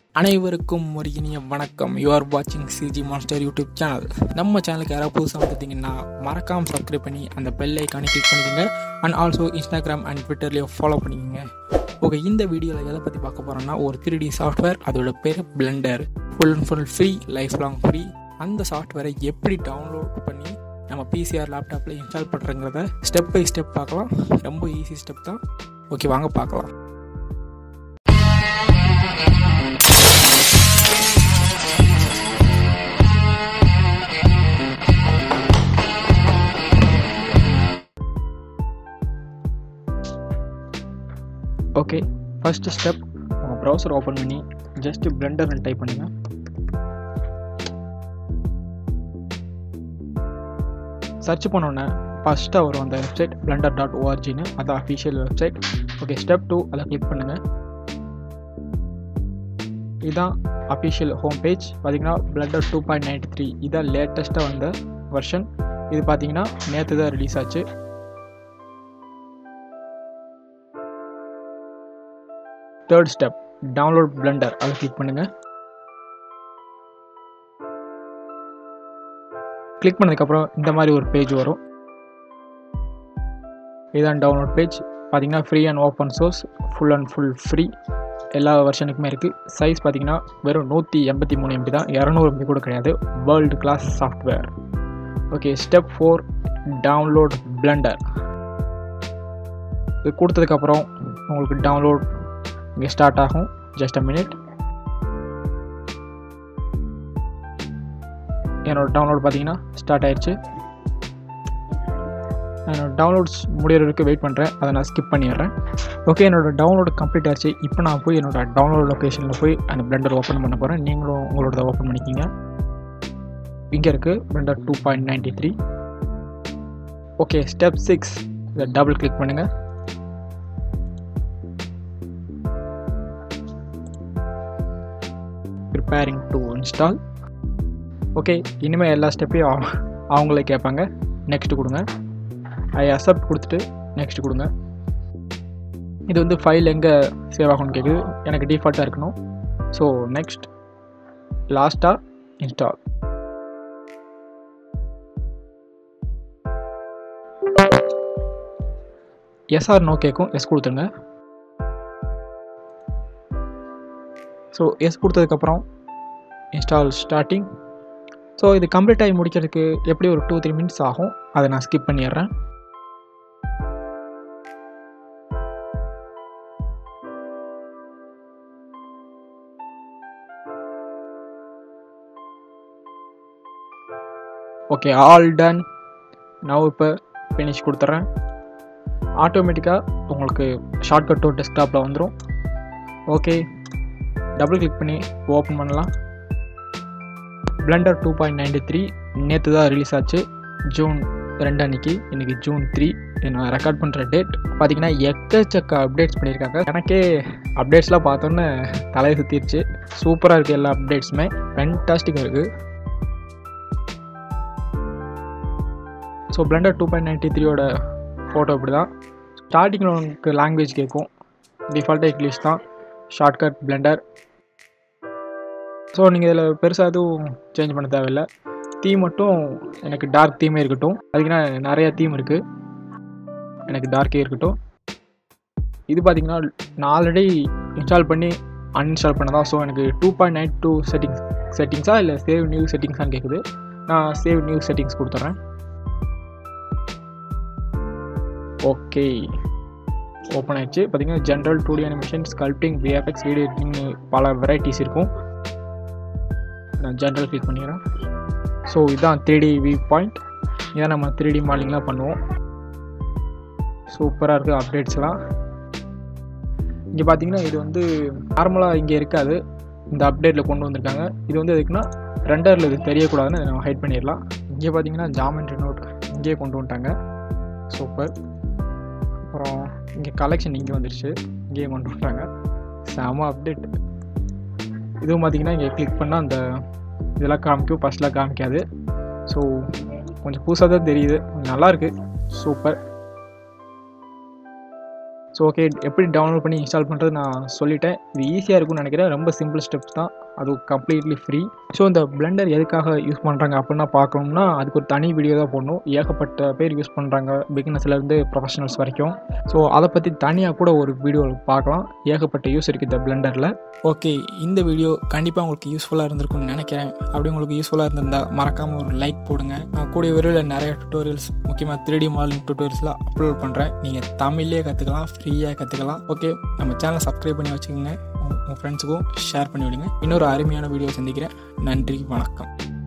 அனைவருக்கும் ஒரு இனிய வணக்கம் யூ ஆர் வாட்சிங் சிஜி மாஸ்டர் யூடியூப் சேனல் நம்ம சேனலுக்கு யாராவது புதுசாக வந்துட்டீங்கன்னா மறக்காம சப்ஸ்கிரைப் பண்ணி அந்த பெல் ஐக்கானை கிளிக் பண்ணிக்கோங்க அண்ட் ஆல்சோ இன்ஸ்டாகிராம் அண்ட் ட்விட்டர்லேயும் ஃபாலோ பண்ணிக்கோங்க ஓகே இந்த வீடியோவில் எதை பற்றி பார்க்க போகிறோம்னா ஒரு த்ரீ டி சாஃப்ட்வேர் அதோட பேர் Blender full and full free life long free அந்த சாஃப்ட்வேரை எப்படி டவுன்லோட் பண்ணி நம்ம பிசிஆர் லேப்டாப்பில் இன்ஸ்டால் பண்ணுறங்கிறத ஸ்டெப் பை ஸ்டெப் பார்க்கலாம் ரொம்ப ஈஸி ஸ்டெப் தான் ஓகே வாங்க பார்க்கலாம் ஓகே ஃபர்ஸ்ட் ஸ்டெப் உங்கள் ப்ரௌசர் ஓப்பன் பண்ணி ஜஸ்ட் பிளெண்டர்னு டைப் பண்ணுங்க சர்ச் பண்ணோன்னே ஃபஸ்ட்டாக வரும் அந்த வெப்சைட் பிளண்டர் டாட் ஓஆர்ஜின்னு அது official website okay step two அதை கிளிக் பண்ணுங்கள் இதுதான் அஃபிஷியல் ஹோம் பேஜ் பார்த்தீங்கன்னா Blender two point ninety three இதான் லேட்டஸ்ட்டாக வந்த வெர்ஷன் இது பார்த்தீங்கன்னா நேற்று தான் ரிலீஸ் ஆச்சு தேர்ட் ஸ்டெப் டவுன்லோட் பிளெண்டர் அதை கிளிக் பண்ணுங்கள் கிளிக் பண்ணதுக்கப்புறம் இந்த மாதிரி ஒரு பேஜ் வரும் இதுதான் டவுன்லோட் பேஜ் பார்த்தீங்கன்னா free and open source full and full free எல்லா வருஷனுக்குமே இருக்குது சைஸ் பார்த்தீங்கன்னா வெறும் நூற்றி எண்பத்தி மூணு எம்பி தான் இரநூறு எம்பி கூட கிடையாது world class software okay step four download Blender இது கொடுத்ததுக்கப்புறம் உங்களுக்கு டவுன்லோட் இங்கே ஸ்டார்ட் ஆகும் ஜஸ்ட் அ மினிட் என்னோட டவுன்லோட் பார்த்தீங்கன்னா ஸ்டார்ட் ஆயிடுச்சு என்னோட டவுன்லோட்ஸ் முடிகிற வரைக்கும் வெயிட் பண்ணுறேன் அதை நான் ஸ்கிப் பண்ணிடுறேன் ஓகே என்னோட டவுன்லோடு கம்ப்ளீட் ஆயிடுச்சு இப்போ நான் போய் என்னோட டவுன்லோட் லொக்கேஷனில் போய் அந்த பிளெண்டர் ஓப்பன் பண்ண போகிறேன் நீங்களும் உங்களோட ஓப்பன் பண்ணிக்கிங்க இங்கே இருக்குது Blender two point ninety three okay step six இதை டபுள் கிளிக் பண்ணுங்கள் ப்ரிப்பேரிங் டு இன்ஸ்டால் ஓகே இனிமேல் எல்லா ஸ்டெப்பையும் அவங்களே கேட்பாங்க நெக்ஸ்ட் கொடுங்க ஐ அக்செப்ட் கொடுத்துட்டு நெக்ஸ்ட் கொடுங்க இது வந்து ஃபைல் எங்கே சேவ் ஆகும்னு கேட்குது எனக்கு டிஃபால்ட்டாக இருக்கணும் ஸோ நெக்ஸ்ட் லாஸ்ட்டாக இன்ஸ்டால் எஸ்ஆர் நோ கேட்கும் எஸ் கொடுத்துருங்க ஸோ எஸ் கொடுத்ததுக்கப்புறம் இன்ஸ்டால் ஸ்டார்டிங் ஸோ இது கம்ப்ளீட் ஆகி முடிக்கிறதுக்கு எப்படி ஒரு டூ த்ரீ மினிட்ஸ் ஆகும் அதை நான் ஸ்கிப் பண்ணிடுறேன் ஓகே ஆல் டன் நான் இப்போ ஃபினிஷ் கொடுத்துட்றேன் ஆட்டோமேட்டிக்காக உங்களுக்கு ஷார்ட்கட்டும் டெஸ்க்டாப்பில் வந்துடும் ஓகே டபுள் கிளிக் பண்ணி ஓப்பன் பண்ணலாம் Blender two point ninety three நேற்று தான் ரிலீஸ் ஆச்சு ஜூன் ரெண்டு அன்னைக்கு இன்றைக்கி ஜூன் த்ரீ நான் ரெக்கார்ட் பண்ணுற டேட் பார்த்தீங்கன்னா எக்கச்சக்க அப்டேட்ஸ் பண்ணியிருக்காங்க எனக்கே அப்டேட்ஸ்லாம் பார்த்தோன்னே தலையை சுற்றிடுச்சு சூப்பராக இருக்குது எல்லா அப்டேட்ஸுமே ஃபென்டாஸ்டிக்காக இருக்குது so Blender two point ninety த்ரீயோட ஃபோட்டோ இப்படி தான் ஸ்டார்டிங்கில் உங்களுக்கு லாங்குவேஜ் கேட்கும் டிஃபால்ட்டாக இங்கிலீஷ் தான் ஷார்ட்கட் பிளெண்டர் ஸோ நீங்கள் இதில் பெருசாக எதுவும் சேஞ்ச் பண்ண தேவையில்லை தீம் மட்டும் எனக்கு டார்க் தீமே இருக்கட்டும் அதுக்கு நான் நிறையா தீம் இருக்குது எனக்கு டார்க்கே இருக்கட்டும் இது பார்த்திங்கன்னா நான் ஆல்ரெடி இன்ஸ்டால் பண்ணி அன்இன்ஸ்டால் பண்ணதான் ஸோ எனக்கு two point nine two settings செட்டிங்ஸா இல்லை சேவ் நியூ செட்டிங்ஸான்னு கேட்குது நான் சேவ் நியூ செட்டிங்ஸ் கொடுத்துட்றேன் ஓகே ஓப்பன் ஆயிடுச்சு பார்த்தீங்கன்னா general two D animation sculpting VFX video எடிட்டிங்னு பல வெரைட்டிஸ் இருக்கும் நான் ஜென்ரல் கிளிக் பண்ணிடுறேன் ஸோ இதுதான் த்ரீ டி வியூ பாயிண்ட் இதான் நம்ம த்ரீ டி மாடலிங்லாம் பண்ணுவோம் சூப்பராக இருக்குது அப்டேட்ஸ்லாம் இங்கே பார்த்தீங்கன்னா இது வந்து நார்மலாக இங்கே இருக்காது இந்த அப்டேட்டில் கொண்டு வந்திருக்காங்க இது வந்து எதுக்குன்னா ரெண்டரில் இது தெரியக்கூடாதுன்னு நம்ம ஹைட் பண்ணிடலாம் இங்கே பார்த்தீங்கன்னா ஜாமெண்ட்ரி நோட் இங்கேயே கொண்டு வந்துட்டாங்க சூப்பர் அப்புறம் இங்கே கலெக்ஷன் இங்கே வந்துருச்சு இங்கேயே கொண்டு வந்துட்டாங்க செம அப்டேட் இதுவும் பார்த்தீங்கன்னா இங்கே கிளிக் பண்ணால் அந்த இதெல்லாம் காமிக்கும் ஃபஸ்ட்லாம் காமிக்காது ஸோ கொஞ்சம் புதுசாக தான் தெரியுது நல்லாயிருக்கு சூப்பர் ஸோ ஓகே எப்படி டவுன்லோட் பண்ணி இன்ஸ்டால் பண்ணுறது நான் சொல்லிட்டேன் இது ஈஸியாக இருக்கும்னு நினைக்கிறேன் ரொம்ப சிம்பிள் ஸ்டெப்ஸ் தான் அது கம்ப்ளீட்லி ஃப்ரீ ஸோ இந்த பிளெண்டர் எதுக்காக யூஸ் பண்ணுறாங்க அப்படின்னா பார்க்கணும்னா அதுக்கு ஒரு தனி வீடியோ தான் போடணும் ஏகப்பட்ட பேர் யூஸ் பண்ணுறாங்க பிகினஸ்லேருந்து ப்ரொஃபஷனல்ஸ் வரைக்கும் ஸோ அதை பற்றி தனியாக கூட ஒரு வீடியோ பார்க்கலாம் ஏகப்பட்ட யூஸ் இருக்குது இந்த பிளெண்டரில் ஓகே இந்த வீடியோ கண்டிப்பாக உங்களுக்கு யூஸ்ஃபுல்லாக இருந்திருக்கும்னு நினைக்கிறேன் அப்படி உங்களுக்கு யூஸ்ஃபுல்லாக இருந்திருந்தால் மறக்காமல் ஒரு லைக் போடுங்க நான் கூடிய விரைவில் நிறைய டுட்டோரியல்ஸ் முக்கியமாக த்ரீ டி மாடலிங் டுட்டோரியல்ஸ்லாம் அப்லோட் பண்ணுறேன் நீங்கள் தமிழ்லேயே கற்றுக்கலாம் ஃப்ரீயாக கற்றுக்கலாம் ஓகே நம்ம சேனலை சப்ஸ்கிரைப் பண்ணி வச்சுக்கோங்க உங்கள் ஃப்ரெண்ட்ஸுக்கும் ஷேர் பண்ணி விடுங்க இன்னொரு அருமையான வீடியோ சந்திக்கிறேன் நன்றி வணக்கம்